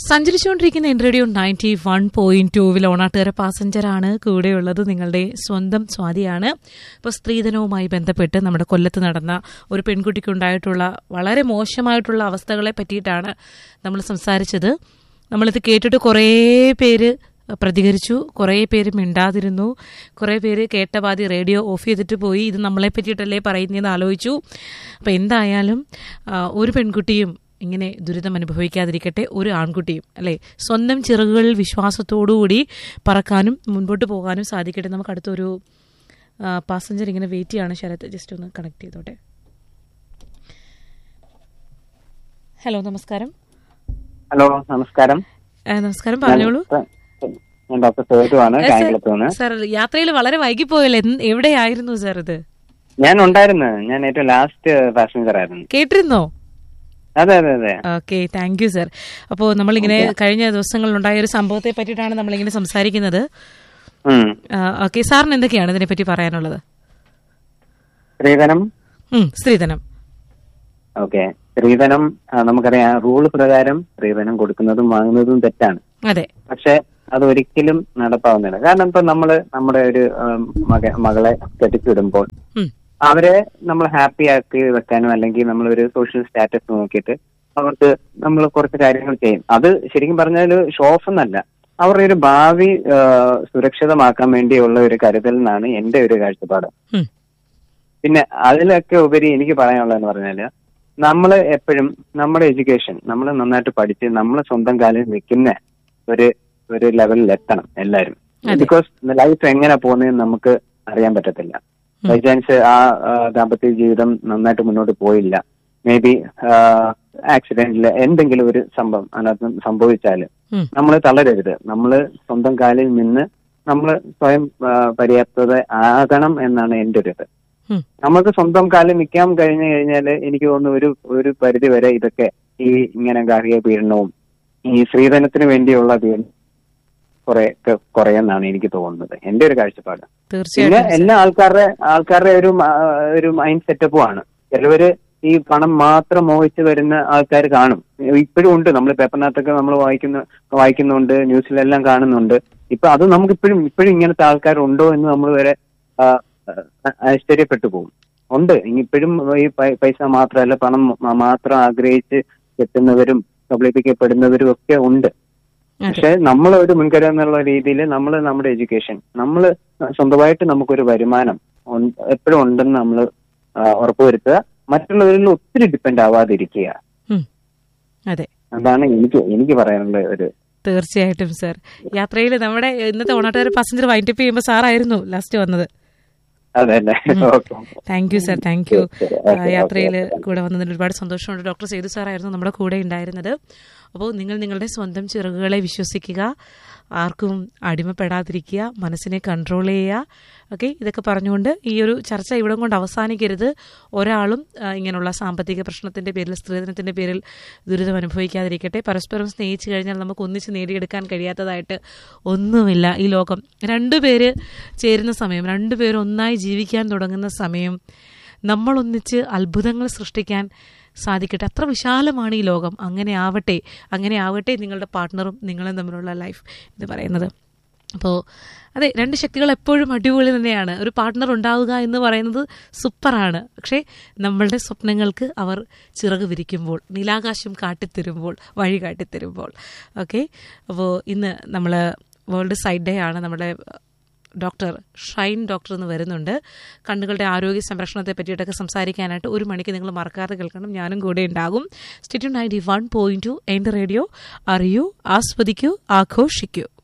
സഞ്ചരിച്ചുകൊണ്ടിരിക്കുന്ന ഇൻട്രഡിയോ ninety one point ടൂവിൽ ഓണാട്ടുകര പാസഞ്ചറാണ് കൂടെയുള്ളത് നിങ്ങളുടെ സ്വന്തം സ്വാതിയാണ് ഇപ്പോൾ സ്ത്രീധനവുമായി ബന്ധപ്പെട്ട് നമ്മുടെ കൊല്ലത്ത് നടന്ന ഒരു പെൺകുട്ടിക്കുണ്ടായിട്ടുള്ള വളരെ മോശമായിട്ടുള്ള അവസ്ഥകളെ പറ്റിയിട്ടാണ് നമ്മൾ സംസാരിച്ചത് നമ്മളിത് കേട്ടിട്ട് കുറേ പേര് പ്രതികരിച്ചു കുറേ പേര് മിണ്ടാതിരുന്നു കുറേ പേര് കേട്ടപാതി റേഡിയോ ഓഫ് ചെയ്തിട്ട് പോയി ഇത് നമ്മളെ പറ്റിയിട്ടല്ലേ പറയുന്നതെന്ന് ആലോചിച്ചു അപ്പം എന്തായാലും ആ, ഒരു പെൺകുട്ടിയും ഇങ്ങനെ ദുരിതം അനുഭവിക്കാതിരിക്കട്ടെ ഒരു ആൺകുട്ടിയും അല്ലേ സ്വന്തം ചിറകുകളിൽ വിശ്വാസത്തോടുകൂടി പറക്കാനും മുൻപോട്ട് പോകാനും സാധിക്കട്ടെ നമുക്ക് അടുത്തൊരു പാസഞ്ചർ ഇങ്ങനെ വെയിറ്റ് ചെയ്യാണ് ശരത് ജസ്റ്റ് ഒന്ന് കണക്ട് ചെയ്തോട്ടെ ഹലോ നമസ്കാരം ഹലോ നമസ്കാരം ആ, നമസ്കാരം പറഞ്ഞോളൂ ഞാൻ ഡോക്ടർ സേതുവാണ് കായംകുളത്ത് നിന്ന് സാർ യാത്രയിൽ വളരെ വൈകിപ്പോയല്ലോ എന്ത്- എവിടെയായിരുന്നു സാർ ഇത് ഞാൻ ഉണ്ടായിരുന്നു ഞാൻ ഏറ്റവും ലാസ്റ്റ് പാസഞ്ചർ ആയിരുന്നു കേട്ടിരുന്നോ അതെ അതെ അതെ ഓക്കെ താങ്ക് യു സർ അപ്പോൾ നമ്മളിങ്ങനെ കഴിഞ്ഞ ദിവസങ്ങളിൽ ഉണ്ടായ ഒരു സംഭവത്തെ പറ്റിയിട്ടാണ് നമ്മളിങ്ങനെ സംസാരിക്കുന്നത് ഉം. ഓക്കെ സാറിന് എന്തൊക്കെയാണ് ഇതിനെപ്പറ്റി പറയാനുള്ളത് സ്ത്രീധനം ഉം, സ്ത്രീധനം ഓക്കെ സ്ത്രീധനം ആ, നമുക്കറിയാം റൂൾ പ്രകാരം സ്ത്രീധനം കൊടുക്കുന്നതും വാങ്ങുന്നതും തെറ്റാണ് അതെ പക്ഷെ അത് ഒരിക്കലും നടപ്പാവുന്നില്ല കാരണം ഇപ്പൊ നമ്മള് നമ്മുടെ ഒരു ഉം, മക മകളെ കെട്ടിച്ചിടുമ്പോൾ ഉം, അവരെ നമ്മൾ ഹാപ്പി ആക്കി വെക്കാനും അല്ലെങ്കിൽ നമ്മളൊരു സോഷ്യൽ സ്റ്റാറ്റസ് നോക്കിയിട്ട് അവർക്ക് നമ്മൾ കുറച്ച് കാര്യങ്ങൾ ചെയ്യും അത് ശരിക്കും പറഞ്ഞാൽ ഷോ ഓഫ് എന്നല്ല അവരുടെ ഒരു ഭാവി ആ, സുരക്ഷിതമാക്കാൻ വേണ്ടിയുള്ള ഒരു കരുതൽ എന്നാണ് എന്റെ ഒരു കാഴ്ചപ്പാട് ഉം, പിന്നെ അതിലൊക്കെ ഉപരി എനിക്ക് പറയാനുള്ളതെന്ന് പറഞ്ഞാല് നമ്മൾ എപ്പോഴും നമ്മുടെ എഡ്യൂക്കേഷൻ നമ്മൾ നന്നായിട്ട് പഠിച്ച് നമ്മൾ സ്വന്തം കാലിൽ നിൽക്കുന്ന ഒരു ഒരു ലെവലിൽ എത്തണം എല്ലാവരും അതെ. ബിക്കോസ് ലൈഫ് എങ്ങനെ പോകുന്നതെന്ന് നമുക്ക് അറിയാൻ പറ്റത്തില്ല ഉം. ബൈ ചാൻസ് ആ ആ, ദാമ്പത്യ ജീവിതം നന്നായിട്ട് മുന്നോട്ട് പോയില്ല മേ ബി ആക്സിഡന്റിൽ എന്തെങ്കിലും ഒരു സംഭവം അതിനകത്ത് സംഭവിച്ചാൽ ഉം, നമ്മൾ തളരരുത് നമ്മൾ സ്വന്തം കാലിൽ നിന്ന് നമ്മൾ സ്വയം ആ, പര്യാപ്തത ആകണം എന്നാണ് എന്റെ ഒരു ഇത് ഉം, നമുക്ക് സ്വന്തം കാലിൽ നിൽക്കാൻ കഴിഞ്ഞു കഴിഞ്ഞാൽ എനിക്ക് തോന്നുന്നു ഒരു ഒരു പരിധി വരെ ഇതൊക്കെ ഈ ഇങ്ങനെ ഗാർഹിക പീഡനവും ഈ സ്ത്രീധനത്തിന് വേണ്ടിയുള്ള പീഡനം കുറെ കുറയെന്നാണ് എനിക്ക് തോന്നുന്നത് എന്റെ ഒരു കാഴ്ചപ്പാട് പിന്നെ തീർച്ചയായിട്ടും എല്ലാ ആൾക്കാരുടെ ആൾക്കാരുടെ ഒരു മ- ഒരു മൈൻഡ് സെറ്റപ്പും ആണ് ചിലവര് ഈ പണം മാത്രം മോഹിച്ച് വരുന്ന ആൾക്കാർ കാണും ഇപ്പോഴും ഉണ്ട് നമ്മൾ പേപ്പറിനകത്തൊക്കെ നമ്മൾ വായിക്കുന്ന വായിക്കുന്നുണ്ട് ന്യൂസിലെല്ലാം കാണുന്നുണ്ട് ഇപ്പൊ അത് നമുക്ക് ഇപ്പോഴും ഇപ്പോഴും ഇങ്ങനത്തെ ആൾക്കാരുണ്ടോ എന്ന് നമ്മൾ വരെ ആ, ആ, ആശ്ചര്യപ്പെട്ടു പോകും ഉണ്ട് ഇപ്പോഴും ഈ പൈ- പൈസ മാത്രമല്ല പണം മ- മാത്രം ആഗ്രഹിച്ച് എത്തുന്നവരും കബളിപ്പിക്കപ്പെടുന്നവരും ഒക്കെ ഉണ്ട് അതെ പക്ഷെ നമ്മൾ ഒരു മുൻകരുതൽ എന്നുള്ള രീതിയിൽ നമ്മൾ നമ്മുടെ എഡ്യൂക്കേഷൻ നമ്മൾ സ്വന്തമായിട്ട് നമുക്കൊരു വരുമാനം എപ്പോഴും ഉണ്ടെന്ന് നമ്മൾ ഉറപ്പുവരുത്തുക മറ്റുള്ളവരിൽ ഒത്തിരി ഡിപ്പെൻഡ് ആവാതിരിക്കുക ഉം, അതെ അതാണ് എനിക്ക് എനിക്ക് പറയാനുള്ള ഒരു തീർച്ചയായിട്ടും സർ യാത്രയിൽ നമ്മുടെ ഇന്നത്തെ ഓണാട്ടുകാർ പാസഞ്ചർ വൈൻഡപ്പ് ചെയ്യുമ്പോൾ സാറായിരുന്നു ലാസ്റ്റ് വന്നത് അതെ അല്ലേ okay thank you sir thank you ശരി, ഓക്കെ, യാത്രയിൽ ഓക്കെ. കൂടെ വന്നതിൽ ഒരുപാട് സന്തോഷമുണ്ട് ഡോക്ടർ സേതു സാറായിരുന്നു നമ്മുടെ കൂടെ ഉണ്ടായിരുന്നത് അപ്പോൾ നിങ്ങൾ നിങ്ങളുടെ സ്വന്തം ചിറകുകളെ വിശ്വസിക്കുക ആർക്കും അടിമപ്പെടാതിരിക്കുക മനസ്സിനെ കൺട്രോൾ ചെയ്യുക ഓക്കെ ഇതൊക്കെ പറഞ്ഞുകൊണ്ട് ഈ ഒരു ചർച്ച ഇവിടെ കൊണ്ട് അവസാനിക്കരുത് ഒരാളും ആ, ഇങ്ങനെയുള്ള സാമ്പത്തിക പ്രശ്നത്തിന്റെ പേരിൽ സ്ത്രീധനത്തിന്റെ പേരിൽ ദുരിതം അനുഭവിക്കാതിരിക്കട്ടെ പരസ്പരം സ്നേഹിച്ചു കഴിഞ്ഞാൽ നമുക്ക് ഒന്നിച്ച് നേടിയെടുക്കാൻ കഴിയാത്തതായിട്ട് ഒന്നുമില്ല ഈ ലോകം രണ്ടുപേര് ചേരുന്ന സമയം രണ്ടുപേരും ഒന്നായി ജീവിക്കാൻ തുടങ്ങുന്ന സമയം നമ്മളൊന്നിച്ച് അത്ഭുതങ്ങൾ സൃഷ്ടിക്കാൻ സാധിക്കട്ടെ അത്ര വിശാലമാണ് ഈ ലോകം അങ്ങനെ ആവട്ടെ അങ്ങനെ ആവട്ടെ നിങ്ങളുടെ പാർട്ട്ണറും നിങ്ങളും തമ്മിലുള്ള ലൈഫ് എന്ന് പറയുന്നത് അപ്പോൾ അതെ രണ്ട് ശക്തികൾ എപ്പോഴും അടിപൊളി തന്നെയാണ് ഒരു പാർട്ട്ണർ ഉണ്ടാവുക എന്ന് പറയുന്നത് സൂപ്പറാണ് പക്ഷേ നമ്മളുടെ സ്വപ്നങ്ങൾക്ക് അവർ ചിറക് വിരിക്കുമ്പോൾ നീലാകാശം കാട്ടിത്തരുമ്പോൾ വഴി കാട്ടിത്തരുമ്പോൾ ഓക്കെ അപ്പോൾ ഇന്ന് നമ്മൾ വേൾഡ് സൈഡ് ഡേ ആണ് നമ്മുടെ ഡോക്ടർ ഷൈൻ ഡോക്ടർ എന്ന് വരുന്നുണ്ട് കണ്ണുകളുടെ ആരോഗ്യ സംരക്ഷണത്തെ പറ്റിയിട്ടൊക്കെ സംസാരിക്കാനായിട്ട് ഒരു മണിക്ക് നിങ്ങൾ മറക്കാതെ കേൾക്കണം ഞാനും കൂടെ ഉണ്ടാകും stay tuned ninety one point two എൻ്റെ റേഡിയോ അറിയൂ ആസ്വദിക്കൂ ആഘോഷിക്കൂ